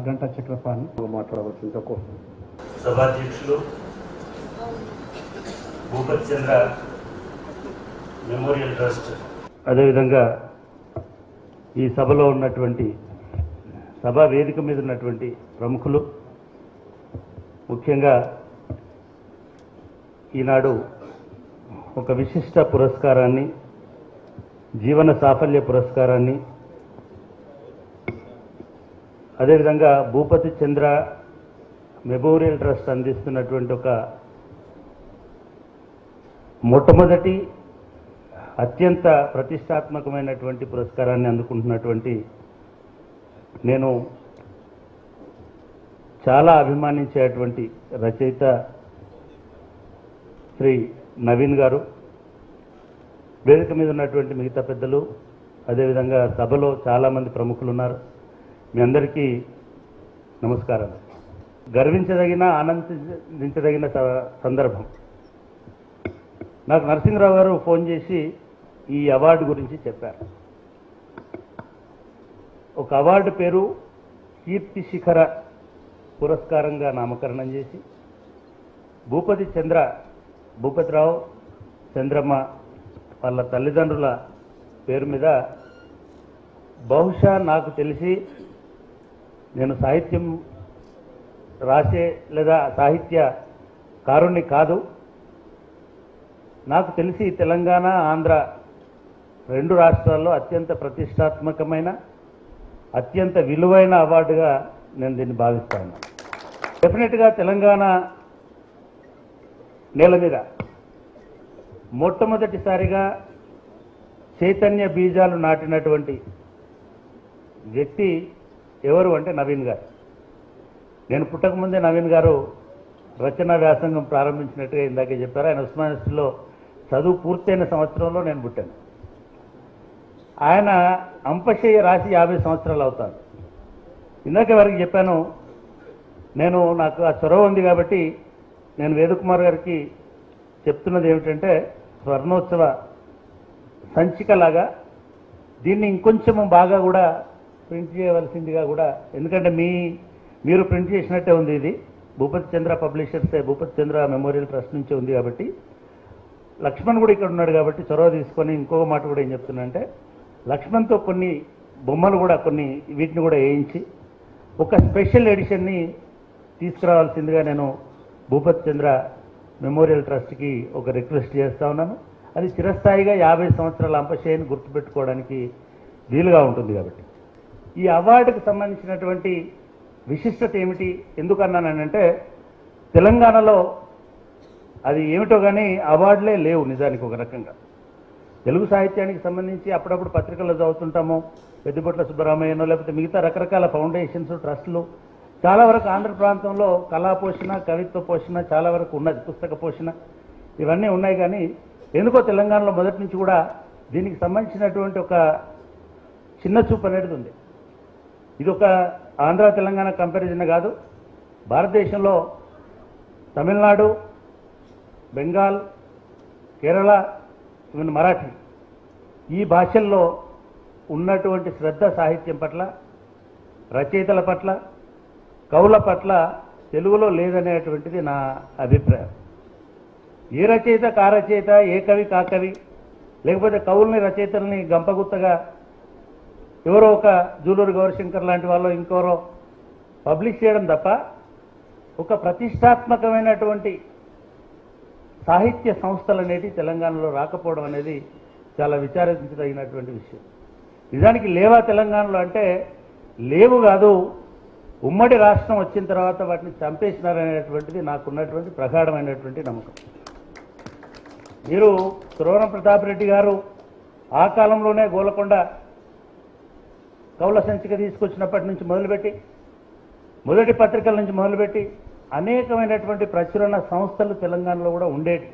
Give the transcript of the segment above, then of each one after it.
గంటా చక్రపాణి మాట్లాడవలసిందిగా కోరుతున్నాను సభాధ్యక్షులు భూపతి చంద్ర మెమోరియల్ ట్రస్ట్ అదేవిధంగా ఈ సభలో ఉన్నటువంటి సభా వేదిక మీద ఉన్నటువంటి ప్రముఖులు ముఖ్యంగా ఈనాడు ఒక విశిష్ట పురస్కారాన్ని జీవన సాఫల్య పురస్కారాన్ని అదేవిధంగా భూపతి చంద్ర మెమోరియల్ ట్రస్ట్ అందిస్తున్నటువంటి ఒక మొట్టమొదటి అత్యంత ప్రతిష్టాత్మకమైనటువంటి పురస్కారాన్ని అందుకుంటున్నటువంటి నేను చాలా అభిమానించేటువంటి రచయిత శ్రీ నవీన్ గారు వేదిక మీద ఉన్నటువంటి మిగతా పెద్దలు అదేవిధంగా సభలో చాలామంది ప్రముఖులు ఉన్నారు మీ అందరికీ నమస్కారాలు గర్వించదగిన ఆనందించదగిన స- సందర్భం నాకు నరసింహరావు గారు ఫోన్ చేసి ఈ అవార్డు గురించి చెప్పారు ఒక అవార్డు పేరు కీర్తి శిఖర పురస్కారంగా నామకరణం చేసి భూపతి చంద్ర భూపతిరావు చంద్రమ్మ వాళ్ళ తల్లిదండ్రుల పేరు మీద బహుశా నాకు తెలిసి నేను సాహిత్యం రాసే లేదా సాహిత్య కారుణ్ణి కాదు నాకు తెలిసి తెలంగాణ ఆంధ్ర రెండు రాష్ట్రాల్లో అత్యంత ప్రతిష్టాత్మకమైన అత్యంత విలువైన అవార్డుగా నేను దీన్ని భావిస్తాను డెఫినెట్గా తెలంగాణ నేల మీద మొట్టమొదటిసారిగా చైతన్య బీజాలు నాటినటువంటి వ్యక్తి ఎవరు అంటే నవీన్ గారు నేను పుట్టకముందే నవీన్ గారు రచనా వ్యాసంగం ప్రారంభించినట్టుగా ఇందాకే చెప్పారు ఆయన ఉస్మానిస్లో చదువు పూర్తయిన సంవత్సరంలో నేను పుట్టాను ఆయన అంపశయ్య రాసి యాభై సంవత్సరాలు అవుతాను ఇందాక వారికి చెప్పాను నేను నాకు ఆ చొరవ ఉంది కాబట్టి నేను వేదకుమార్ గారికి చెప్తున్నది ఏమిటంటే స్వర్ణోత్సవ సంచికలాగా దీన్ని ఇంకొంచెం బాగా కూడా ప్రింట్ చేయవలసిందిగా కూడా ఎందుకంటే మీ మీరు ప్రింట్ చేసినట్టే ఉంది ఇది Bhupathi Chandra publishers Bhupathi Chandra memorial trust నుంచి ఉంది కాబట్టి లక్ష్మణ్ కూడా ఇక్కడ ఉన్నాడు కాబట్టి చొరవ తీసుకొని ఇంకొక మాట కూడా ఏం చెప్తున్నా లక్ష్మణ్తో కొన్ని బొమ్మలు కూడా కొన్ని వీటిని కూడా వేయించి ఒక స్పెషల్ ఎడిషన్ని తీసుకురావాల్సిందిగా నేను భూపతి చంద్ర మెమోరియల్ ట్రస్ట్కి ఒక రిక్వెస్ట్ చేస్తా ఉన్నాను అది చిరస్థాయిగా యాభై సంవత్సరాల అంపశయని గుర్తుపెట్టుకోవడానికి వీలుగా ఉంటుంది కాబట్టి ఈ అవార్డుకు సంబంధించినటువంటి విశిష్టత ఏమిటి ఎందుకన్నానంటే తెలంగాణలో అది ఏమిటో కానీ అవార్డులే లేవు నిజానికి ఒక రకంగా తెలుగు సాహిత్యానికి సంబంధించి అప్పుడప్పుడు పత్రికల్లో చదువుతుంటాము పెద్దపట్ల సుబ్బరామయ్యనో లేకపోతే మిగతా రకరకాల ఫౌండేషన్స్ ట్రస్టులు చాలా వరకు ఆంధ్ర ప్రాంతంలో కళా పోషణ కవిత్వ పోషణ చాలా వరకు ఉన్నది పుస్తక పోషణ ఇవన్నీ ఉన్నాయి కానీ ఎందుకో తెలంగాణలో మొదటి నుంచి కూడా దీనికి సంబంధించినటువంటి ఒక చిన్న చూపు అనేది ఉంది ఇది ఒక ఆంధ్ర తెలంగాణ కంపారిజన్ కాదు భారతదేశంలో తమిళనాడు బెంగాల్ కేరళ ఈవెన్ మరాఠీ ఈ భాషల్లో ఉన్నటువంటి శ్రద్ధ సాహిత్యం పట్ల రచయితల పట్ల కవుల పట్ల తెలుగులో లేదనేటువంటిది నా అభిప్రాయం ఏ రచయిత కా రచయిత ఏ కవి కా కవి లేకపోతే కవుల్ని రచయితల్ని గంపగుత్తగా ఎవరో ఒక జూలూరు గౌరశంకర్ లాంటి వాళ్ళు ఇంకెవరో పబ్లిష్ చేయడం తప్ప ఒక ప్రతిష్టాత్మకమైనటువంటి సాహిత్య సంస్థలు అనేవి తెలంగాణలో రాకపోవడం అనేది చాలా విచారించదగినటువంటి విషయం నిజానికి లేవా తెలంగాణలో అంటే లేవు కాదు ఉమ్మడి రాష్ట్రం వచ్చిన తర్వాత వాటిని చంపేసినారనేటువంటిది నాకున్నటువంటి ప్రగాఢమైనటువంటి నమ్మకం మీరు సురవరం ప్రతాప్ రెడ్డి గారు ఆ కాలంలోనే గోలకొండ కౌల సంచిక తీసుకొచ్చినప్పటి నుంచి మొదలుపెట్టి మొదటి పత్రికల నుంచి మొదలుపెట్టి అనేకమైనటువంటి ప్రచురణ సంస్థలు తెలంగాణలో కూడా ఉండేవి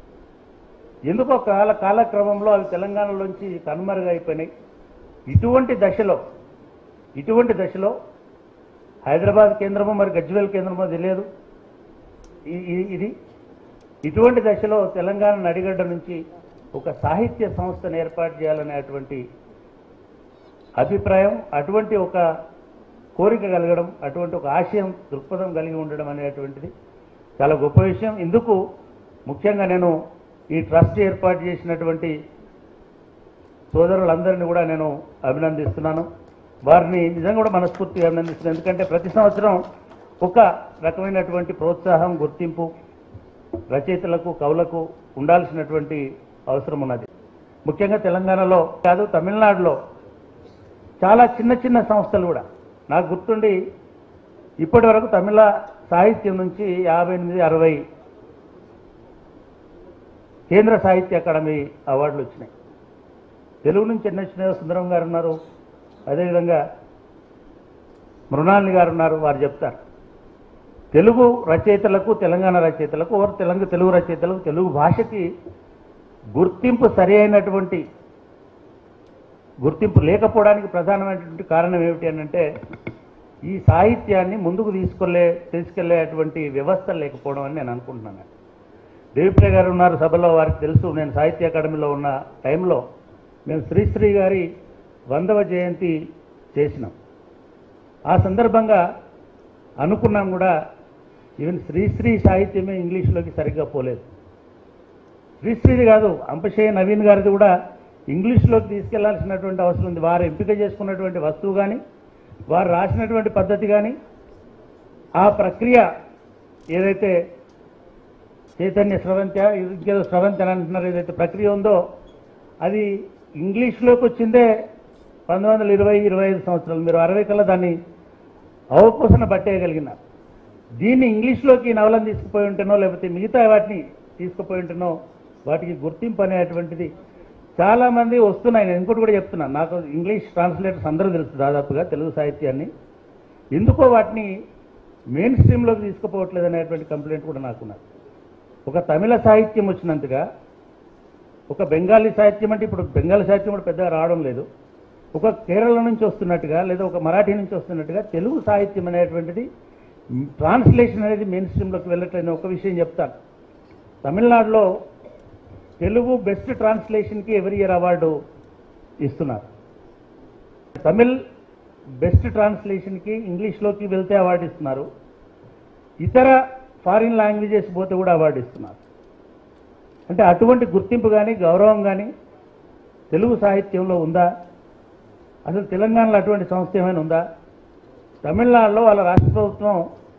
ఎందుకో కాల కాలక్రమంలో అవి తెలంగాణలోంచి కనుమరుగైపోయినాయి ఇటువంటి దశలో ఇటువంటి దశలో హైదరాబాద్ కేంద్రమో మరి గజ్వేల్ కేంద్రమో తెలియదు ఈ- ఈ- ఇది ఇటువంటి దశలో తెలంగాణ నడిగడ్డ నుంచి ఒక సాహిత్య సంస్థను ఏర్పాటు చేయాలనేటువంటి అభిప్రాయం అటువంటి ఒక కోరిక కలగడం అటువంటి ఒక ఆశయం దృక్పథం కలిగి ఉండడం అనేటువంటిది చాలా గొప్ప విషయం ఇందుకు ముఖ్యంగా నేను ఈ ట్రస్ట్ ఏర్పాటు చేసినటువంటి సోదరులందరినీ కూడా నేను అభినందిస్తున్నాను వారిని నిజంగా కూడా మనస్ఫూర్తిగా అభినందిస్తున్నాను ఎందుకంటే ప్రతి సంవత్సరం ఒక రకమైనటువంటి ప్రోత్సాహం గుర్తింపు రచయితలకు కవులకు ఉండాల్సినటువంటి అవసరం ఉన్నది ముఖ్యంగా తెలంగాణలో కాదు తమిళనాడులో చాలా చిన్న చిన్న సంస్థలు కూడా నాకు గుర్తుండి ఇప్పటి వరకు తమిళ సాహిత్యం నుంచి యాభై ఎనిమిది అరవై కేంద్ర సాహిత్య అకాడమీ అవార్డులు వచ్చినాయి తెలుగు నుంచి ఎన్ని వచ్చినాయో సుందరం గారు ఉన్నారు అదేవిధంగా మృణాలిని గారు ఉన్నారు వారు చెప్తారు తెలుగు రచయితలకు తెలంగాణ రచయితలకు ఓర్ తెలంగాణ తెలుగు రచయితలకు తెలుగు భాషకి గుర్తింపు సరి అయినటువంటి గుర్తింపు లేకపోవడానికి ప్రధానమైనటువంటి కారణం ఏమిటి అని అంటే ఈ సాహిత్యాన్ని ముందుకు తీసుకెళ్లే తీసుకెళ్లేటువంటి వ్యవస్థ లేకపోవడం అని నేను అనుకుంటున్నాను దేవిప్రియ గారు ఉన్నారు సభలో వారికి తెలుసు నేను సాహిత్య అకాడమీలో ఉన్న టైంలో మేము శ్రీశ్రీ గారి వందవ జయంతి చేసినాం ఆ సందర్భంగా అనుకున్నాం కూడా ఈవెన్ శ్రీశ్రీ సాహిత్యమే ఇంగ్లీష్లోకి సరిగ్గా పోలేదు శ్రీశ్రీది కాదు అంపశయ్య నవీన్ గారిది కూడా ఇంగ్లీష్లోకి తీసుకెళ్లాల్సినటువంటి అవసరం ఉంది వారు ఎంపిక చేసుకున్నటువంటి వస్తువు కానీ వారు రాసినటువంటి పద్ధతి కానీ ఆ ప్రక్రియ ఏదైతే చైతన్య స్రవంత్య ఇంకేదో స్రవంతి అని అంటున్నారు ఏదైతే ప్రక్రియ ఉందో అది ఇంగ్లీష్లోకి వచ్చిందే పంతొమ్మిది వందల ఇరవై ఇరవై ఐదు సంవత్సరాలు మీరు అరవై కల్లా దాన్ని అవపోసన పట్టేయగలిగినారు దీన్ని ఇంగ్లీష్లోకి ఈ నవలను తీసుకుపోయి ఉంటేనో లేకపోతే మిగతా వాటిని తీసుకుపోయి ఉంటేనో వాటికి గుర్తింపు అనేటువంటిది చాలా మంది వస్తున్నాయి నేను ఇంకోటి కూడా చెప్తున్నాను నాకు ఇంగ్లీష్ ట్రాన్స్లేటర్స్ అందరూ తెలుసు దాదాపుగా తెలుగు సాహిత్యాన్ని ఎందుకో వాటిని మెయిన్ స్ట్రీమ్లోకి తీసుకుపోవట్లేదు అనేటువంటి కంప్లైంట్ కూడా నాకున్నది ఒక తమిళ సాహిత్యం వచ్చినంతగా ఒక బెంగాలీ సాహిత్యం అంటే ఇప్పుడు బెంగాలీ సాహిత్యం కూడా పెద్దగా రావడం లేదు ఒక కేరళ నుంచి వస్తున్నట్టుగా లేదా ఒక మరాఠీ నుంచి వస్తున్నట్టుగా తెలుగు సాహిత్యం అనేటువంటిది ట్రాన్స్లేషన్ అనేది మెయిన్ స్ట్రీమ్లోకి వెళ్ళట్లేదు ఒక విషయం చెప్తాను తమిళనాడులో తెలుగు బెస్ట్ ట్రాన్స్లేషన్కి ఎవరి ఇయర్ అవార్డు ఇస్తున్నారు తమిళ్ బెస్ట్ ట్రాన్స్లేషన్కి ఇంగ్లీష్లోకి వెళ్తే అవార్డు ఇస్తున్నారు ఇతర ఫారిన్ లాంగ్వేజెస్ పోతే కూడా అవార్డు ఇస్తున్నారు అంటే అటువంటి గుర్తింపు కానీ గౌరవం కానీ తెలుగు సాహిత్యంలో ఉందా అసలు తెలంగాణలో అటువంటి సంస్థ ఏమైనా ఉందా తమిళనాడులో వాళ్ళ రాష్ట్ర ప్రభుత్వం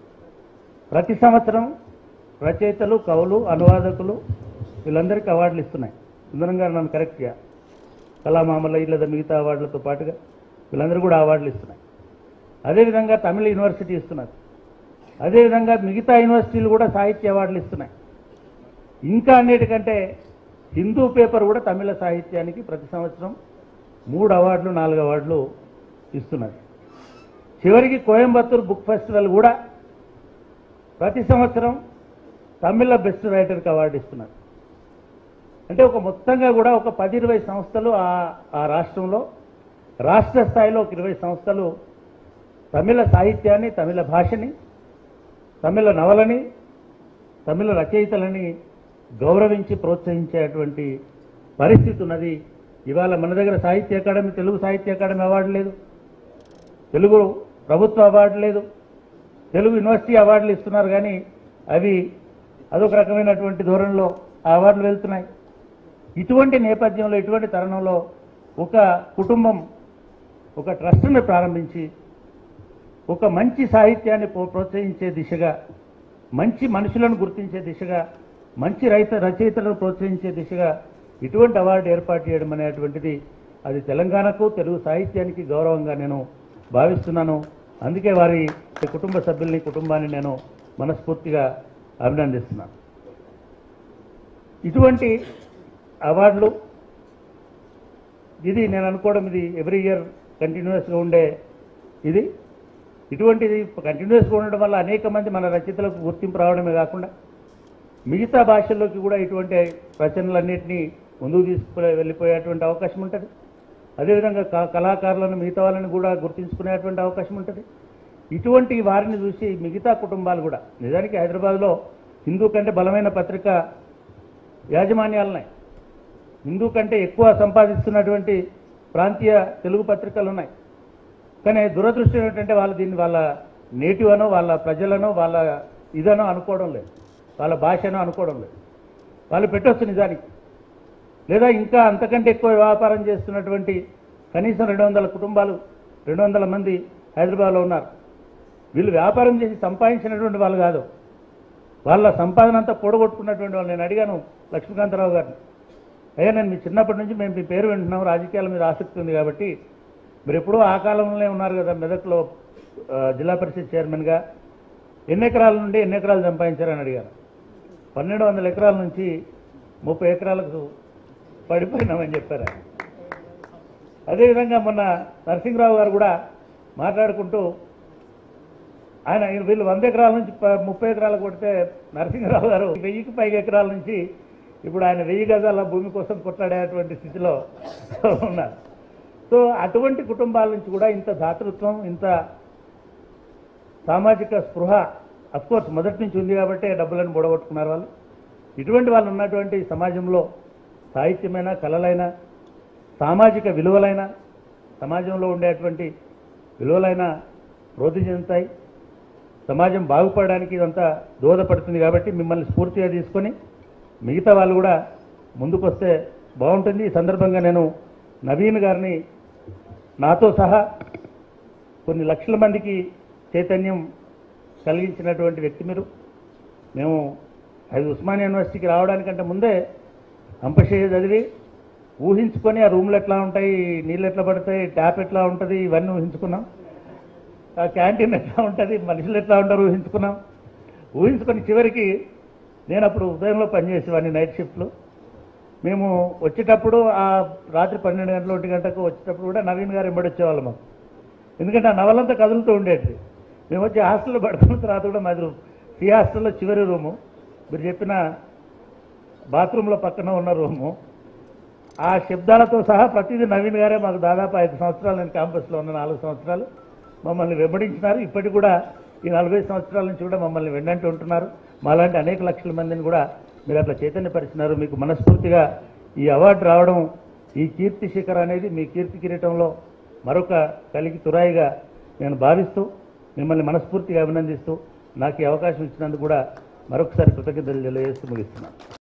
ప్రతి సంవత్సరం రచయితలు కవులు అనువాదకులు వీళ్ళందరికీ అవార్డులు ఇస్తున్నాయి సుందరం గారు నన్ను కరెక్ట్గా కళామామల లేదా మిగతా అవార్డులతో పాటుగా వీళ్ళందరూ కూడా అవార్డులు ఇస్తున్నాయి అదేవిధంగా తమిళ యూనివర్సిటీ ఇస్తున్నారు అదేవిధంగా మిగతా యూనివర్సిటీలు కూడా సాహిత్య అవార్డులు ఇస్తున్నాయి ఇంకా అన్నిటికంటే హిందూ పేపర్ కూడా తమిళ సాహిత్యానికి ప్రతి సంవత్సరం మూడు అవార్డులు నాలుగు అవార్డులు ఇస్తున్నది చివరికి కోయంబత్తూర్ బుక్ ఫెస్టివల్ కూడా ప్రతి సంవత్సరం తమిళ బెస్ట్ రైటర్కి అవార్డు ఇస్తున్నారు అంటే ఒక మొత్తంగా కూడా ఒక పది ఇరవై సంస్థలు ఆ ఆ రాష్ట్రంలో రాష్ట్ర స్థాయిలో ఒక ఇరవై సంస్థలు తమిళ సాహిత్యాన్ని తమిళ భాషని తమిళ నవలని తమిళ రచయితలని గౌరవించి ప్రోత్సహించేటువంటి పరిస్థితి ఉన్నది ఇవాళ మన దగ్గర సాహిత్య అకాడమీ తెలుగు సాహిత్య అకాడమీ అవార్డు లేదు తెలుగు ప్రభుత్వ అవార్డు లేదు తెలుగు యూనివర్సిటీ అవార్డులు ఇస్తున్నారు కానీ అవి అదొక రకమైనటువంటి ధోరణిలో ఆ అవార్డులు వెళ్తున్నాయి ఇటువంటి నేపథ్యంలో ఇటువంటి తరుణంలో ఒక కుటుంబం ఒక ట్రస్ట్ను ప్రారంభించి ఒక మంచి సాహిత్యాన్ని ప్రో- ప్రోత్సహించే దిశగా మంచి మనుషులను గుర్తించే దిశగా మంచి రైత రచయితలను ప్రోత్సహించే దిశగా ఇటువంటి అవార్డు ఏర్పాటు చేయడం అనేటువంటిది అది తెలంగాణకు తెలుగు సాహిత్యానికి గౌరవంగా నేను భావిస్తున్నాను అందుకే వారి కుటుంబ సభ్యుల్ని కుటుంబాన్ని నేను మనస్ఫూర్తిగా అభినందిస్తున్నాను ఇటువంటి అవార్డులు ఇది నేను అనుకోవడం ఇది ఎవ్రీ ఇయర్ కంటిన్యూస్గా ఉండే ఇది ఇటువంటిది కంటిన్యూస్గా ఉండడం వల్ల అనేక మంది మన రచయితలకు గుర్తింపు రావడమే కాకుండా మిగతా భాషల్లోకి కూడా ఇటువంటి రచనలన్నింటినీ ముందుకు తీసుకు వెళ్ళిపోయేటువంటి అవకాశం ఉంటుంది అదేవిధంగా క- కళాకారులను మిగతా వాళ్ళని కూడా గుర్తించుకునేటువంటి అవకాశం ఉంటుంది ఇటువంటి వారిని చూసి మిగతా కుటుంబాలు కూడా నిజానికి హైదరాబాద్లో హిందూ కంటే బలమైన పత్రిక యాజమాన్యాలున్నాయి హిందూ కంటే ఎక్కువ సంపాదిస్తున్నటువంటి ప్రాంతీయ తెలుగు పత్రికలు ఉన్నాయి కానీ దురదృష్టం ఏంటంటే వాళ్ళు దీన్ని వాళ్ళ నేటివ్ అనో వాళ్ళ ప్రజలనో వాళ్ళ ఇదనో అనుకోవడం లేదు వాళ్ళ భాషనో అనుకోవడం లేదు వాళ్ళు పెట్టొచ్చు నిజానికి లేదా ఇంకా అంతకంటే ఎక్కువ వ్యాపారం చేస్తున్నటువంటి కనీసం రెండు వందల కుటుంబాలు రెండు వందల మంది హైదరాబాద్లో ఉన్నారు వీళ్ళు వ్యాపారం చేసి సంపాదించినటువంటి వాళ్ళు కాదు వాళ్ళ సంపాదన అంతా కూడగొట్టుకున్నటువంటి వాళ్ళు నేను అడిగాను లక్ష్మీకాంతరావు గారిని అయ్యా నేను మీ చిన్నప్పటి నుంచి మేము మీ పేరు వింటున్నాం రాజకీయాల మీద ఆసక్తి ఉంది కాబట్టి మీరు ఎప్పుడూ ఆ కాలంలోనే ఉన్నారు కదా మెదక్లో ఆ, జిల్లా పరిషత్ చైర్మన్గా ఎన్ని ఎకరాల నుండి ఎన్ని ఎకరాలు సంపాదించారని అడిగాను పన్నెండు వందల ఎకరాల నుంచి ముప్పై ఎకరాలకు పడిపోయినామని చెప్పారు ఆయన. అదేవిధంగా మొన్న నరసింహరావు గారు కూడా మాట్లాడుకుంటూ ఆయన వీళ్ళు వంద ఎకరాల నుంచి ప- ముప్పై ఎకరాలకు కొడితే నరసింహరావు గారు వెయ్యికి పైగా ఎకరాల నుంచి ఇప్పుడు ఆయన వెయ్యి గజాల భూమి కోసం కొట్లాడేటువంటి స్థితిలో ఉన్నారు సో అటువంటి కుటుంబాల నుంచి కూడా ఇంత దాతృత్వం ఇంత సామాజిక స్పృహ కోర్స్ మొదటి నుంచి ఉంది కాబట్టి డబ్బులను బుడగొట్టుకున్నారు వాళ్ళు ఇటువంటి వాళ్ళు ఉన్నటువంటి సమాజంలో సాహిత్యమైన కళలైన సామాజిక విలువలైన సమాజంలో ఉండేటువంటి విలువలైన వృద్ధి చెందుతాయి సమాజం బాగుపడడానికి ఇదంతా దోహదపడుతుంది కాబట్టి మిమ్మల్ని స్ఫూర్తిగా తీసుకొని మిగతా వాళ్ళు కూడా ముందుకొస్తే బాగుంటుంది ఈ సందర్భంగా నేను నవీన్ గారిని నాతో సహా కొన్ని లక్షల మందికి చైతన్యం కలిగించినటువంటి వ్యక్తి మీరు మేము అది ఉస్మానియా యూనివర్సిటీకి రావడానికంటే ముందే అంపశయ్య చదివి ఊహించుకొని ఆ రూమ్లు ఎట్లా ఉంటాయి నీళ్ళు ఎట్లా పడతాయి ట్యాప్ ఎట్లా ఉంటుంది ఇవన్నీ ఊహించుకున్నాం ఆ క్యాంటీన్ ఎట్లా ఉంటుంది మనుషులు ఎట్లా ఉంటారు ఊహించుకున్నాం ఊహించుకొని చివరికి నేను అప్పుడు ఉదయంలో పనిచేసేవాడిని నైట్ షిఫ్ట్లు మేము వచ్చేటప్పుడు ఆ రాత్రి పన్నెండు గంటల ఒంటి గంటకు వచ్చేటప్పుడు కూడా నవీన్ గారు ఎంబడి వచ్చేవాళ్ళం మాకు ఎందుకంటే ఆ నవలంతా కదులుతూ ఉండేది మేము వచ్చి హాస్టల్లో పడుకున్న తర్వాత కూడా మాది సి హాస్టల్లో చివరి రూము మీరు చెప్పిన బాత్రూంలో పక్కన ఉన్న రూము ఆ శబ్దాలతో సహా ప్రతిదీ నవీన్ గారే మాకు దాదాపు ఐదు సంవత్సరాలు నేను క్యాంపస్లో ఉన్న నాలుగు సంవత్సరాలు మమ్మల్ని వెంబడించినారు ఇప్పటికి కూడా ఈ నలభై సంవత్సరాల నుంచి కూడా మమ్మల్ని వెన్నంటి ఉంటున్నారు మాలాంటి అనేక లక్షల మందిని కూడా మీరు అట్లా చైతన్యపరిచినారు మీకు మనస్ఫూర్తిగా ఈ అవార్డు రావడం ఈ కీర్తి శిఖర్ అనేది మీ కీర్తి కిరీటంలో మరొక కలిగి తురాయిగా నేను భావిస్తూ మిమ్మల్ని మనస్ఫూర్తిగా అభినందిస్తూ నాకు ఈ అవకాశం ఇచ్చినందుకు కూడా మరొకసారి కృతజ్ఞతలు తెలియజేస్తూ ముగిస్తున్నాను